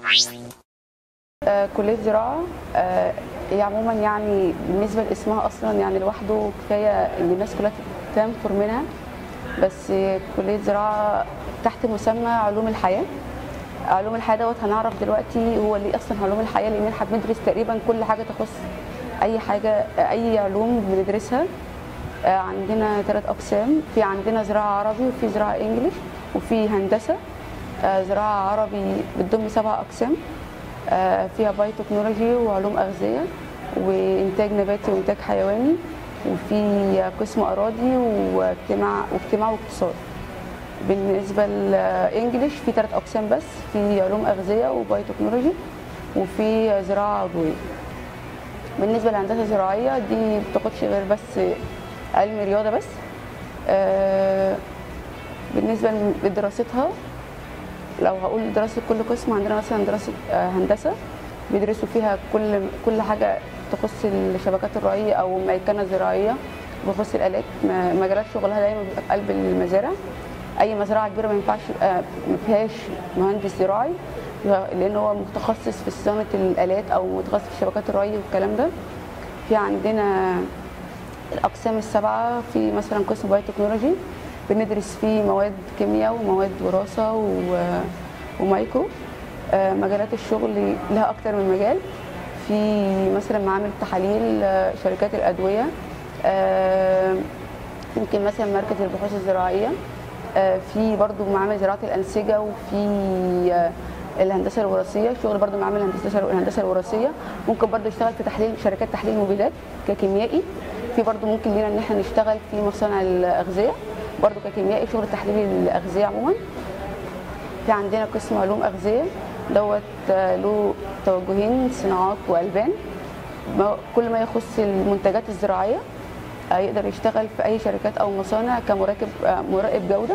آه، كلية زراعة آه، هي عموما يعني بالنسبة لاسمها أصلا يعني لوحده كفاية إن الناس كلها تنفر منها بس آه، كلية زراعة تحت مسمى علوم الحياة علوم الحياة دوت هنعرف دلوقتي هو ليه أصلا علوم الحياة لأن احنا بندرس تقريبا كل حاجة تخص أي حاجة أي علوم بندرسها آه، عندنا ثلاث أقسام في عندنا زراعة عربي وفي زراعة إنجليش وفي هندسة آه، زراعة عربي بتضم سبع أقسام آه، فيها بايوتكنولوجي وعلوم أغذية وإنتاج نباتي وإنتاج حيواني وفي قسم أراضي واجتماع واجتماع واقتصاد بالنسبة للإنجليش في ثلاث أقسام بس في علوم أغذية وبايوتكنولوجي وفي زراعة عضوية بالنسبة للهندسة الزراعية دي ما بتاخدش غير بس علم رياضة بس آه، بالنسبة لدراستها لو هقول دراسة كل قسم عندنا مثلا دراسة آه، هندسة بيدرسوا فيها كل كل حاجة تخص الشبكات الرعية أو الميكنة الزراعية بخصوص الآلات م- مجالات شغلها دايما بيبقى في قلب المزارع أي مزرعة كبيرة ما ينفعش يبقى ما فيهاش مهندس زراعي لأن هو متخصص في صيانة الآلات أو متخصص في شبكات الري والكلام ده في عندنا الأقسام السبعة في مثلا قسم بايوتكنولوجي بندرس فيه مواد كيمياء ومواد وراثة و- ومايكرو آه، مجالات الشغل لها أكتر من مجال في مثلا معامل التحاليل آه، شركات الأدوية آه، يمكن مثلا مركز البحوث الزراعية آه، في برضو معامل زراعة الأنسجة وفي آه، الهندسة الوراثية شغل برضو معامل الهندسة الهندسة الوراثية ممكن برضو يشتغل في تحليل شركات تحليل مبيدات ككيميائي في برضو ممكن لينا ان احنا نشتغل في مصانع الأغذية برضو ككيميائي شغل تحليل الأغذية عموما في عندنا قسم علوم أغذية دوت آه، له توجهين صناعات وألبان ما- كل ما يخص المنتجات الزراعية آه، يقدر يشتغل في أي شركات أو مصانع كمراكب آه، مراقب جودة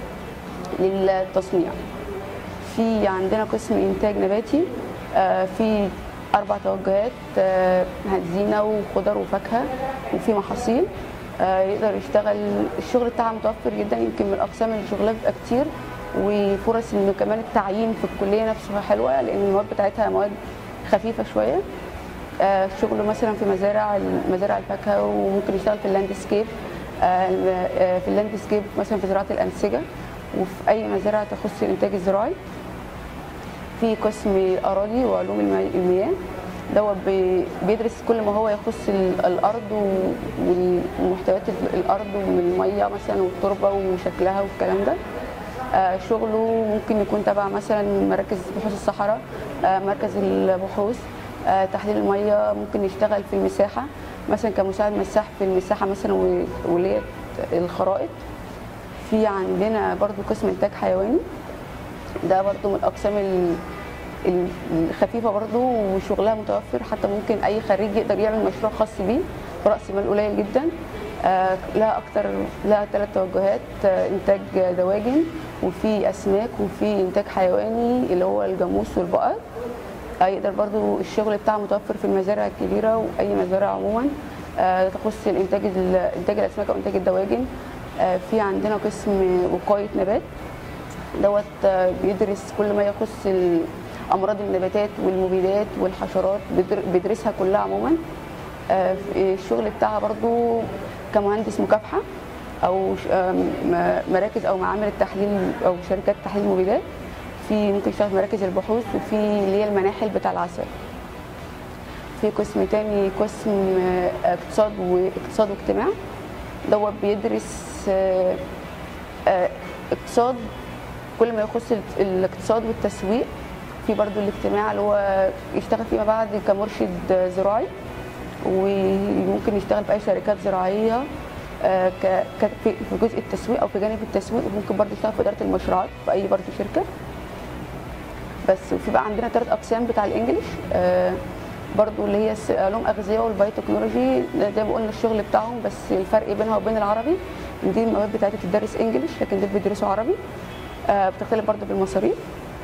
للتصنيع في عندنا قسم إنتاج نباتي آه، في أربع توجهات آه، زينة وخضر وفاكهة وفي محاصيل آه، يقدر يشتغل الشغل بتاعها متوفر جدا يمكن من الأقسام اللي شغلها بيبقى كتير وفرص إنه كمان التعيين في الكلية نفسها حلوة لأن المواد بتاعتها مواد خفيفة شوية آه، شغله مثلا في مزارع مزارع الفاكهه وممكن يشتغل في اللاندسكيب آه، آه، في اللاندسكيب مثلا في زراعه الانسجه وفي اي مزارع تخص الانتاج الزراعي في قسم الاراضي وعلوم المي- المياه دوت بي- بيدرس كل ما هو يخص ال- الارض و- ومحتويات ال- الارض والميه مثلا والتربه وشكلها والكلام ده آه، شغله ممكن يكون تبع مثلا مراكز بحوث الصحراء آه، مركز البحوث آه، تحليل الميه ممكن يشتغل في المساحه مثلا كمساعد مساح في المساحه مثلا و- ولية الخرائط في عندنا برضو قسم انتاج حيواني ده برضو من الاقسام ال- ال- الخفيفه برضو وشغلها متوفر حتى ممكن اي خريج يقدر يعمل مشروع خاص بيه براس مال قليل جدا آه، لها اكتر لها ثلاث توجهات آه، انتاج دواجن وفي اسماك وفي انتاج حيواني اللي هو الجاموس والبقر آه، يقدر برضو الشغل بتاعه متوفر في المزارع الكبيره واي مزارع عموما آه، تخص الانتاج ال- انتاج الاسماك او انتاج الدواجن آه، في عندنا قسم وقايه نبات دوت آه، بيدرس كل ما يخص ال- امراض النباتات والمبيدات والحشرات بيدر- بيدرسها كلها عموما آه، في الشغل بتاعها برضو كمهندس مكافحه او ش- آه، م- مراكز او معامل التحليل او شركات تحليل مبيدات في ممكن يشتغل في مراكز البحوث وفي اللي هي المناحل بتاع العسل في قسم تاني قسم آه، اقتصاد واقتصاد واجتماع دوت بيدرس آه، آه، اقتصاد كل ما يخص ال- الاقتصاد والتسويق في برضو الاجتماع اللي هو يشتغل فيما بعد كمرشد زراعي وممكن يشتغل في اي شركات زراعيه آه، ك- ك- في في جزء التسويق او في جانب التسويق وممكن برضو يشتغل في اداره المشروعات في اي برضو شركه بس وفي بقى عندنا ثلاث اقسام بتاع الانجليش آه، برضو اللي هي الس- علوم اغذيه والبايوتكنولوجي زي ما قلنا الشغل بتاعهم بس الفرق بينها وبين العربي ان دي المواد بتاعتها بتدرس انجليش لكن دول بيدرسوا عربي آه، بتختلف برضو بالمصاريف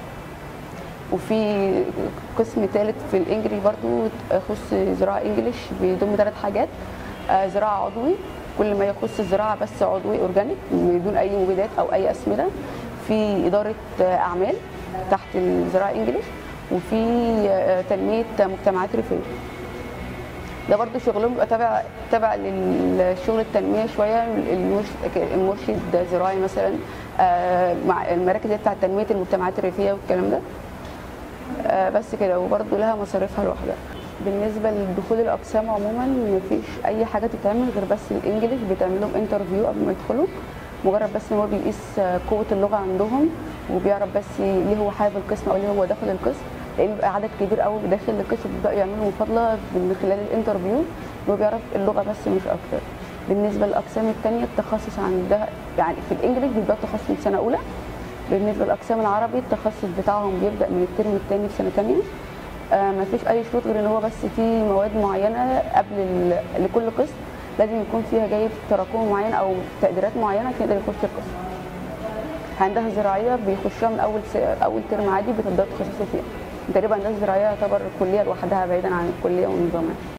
وفي قسم ثالث في الانجليش برضو يخص زراعه انجليش بيضم ثلاث حاجات آه، زراعه عضوي كل ما يخص الزراعه بس عضوي اورجانيك بدون اي مبيدات او اي اسمده في اداره آه، اعمال تحت الزراعه انجليش وفي آه، تنميه مجتمعات ريفيه ده برضو شغلهم بيبقى تابع تابع للشغل التنميه شويه المرشد, المرشد زراعي مثلا آه، مع المراكز اللي بتاعت تنميه المجتمعات الريفيه والكلام ده آه، بس كده وبرضو لها مصاريفها لوحدها بالنسبه لدخول الاقسام عموما مفيش اي حاجه تتعمل غير بس الانجليش بيتعمل لهم انترفيو قبل ما يدخلوا مجرد بس ان هو بيقيس آه، قوه اللغه عندهم وبيعرف بس ليه هو حابب القسم او ليه هو داخل القسم لان بيبقى عدد كبير قوي داخل القسم بيبداوا يعملوا مفاضله من خلال الانترفيو هو بيعرف اللغه بس مش اكتر بالنسبه للاقسام الثانيه التخصص عندها يعني في الانجليش بيبداوا التخصص من سنه اولى بالنسبه للاقسام العربي التخصص بتاعهم بيبدا من الترم الثاني في سنه ثانيه آه ما فيش اي شروط غير ان هو بس في مواد معينه قبل ال- لكل قسم لازم يكون فيها جايب تراكم معين او تقديرات معينه عشان يقدر يخش القسم هندسه زراعيه بيخشوها من اول س... اول ترم عادي بتبداوا تخصصوا فيها تقريبا هندسه زراعيه يعتبر كليه لوحدها بعيدا عن الكليه ونظامها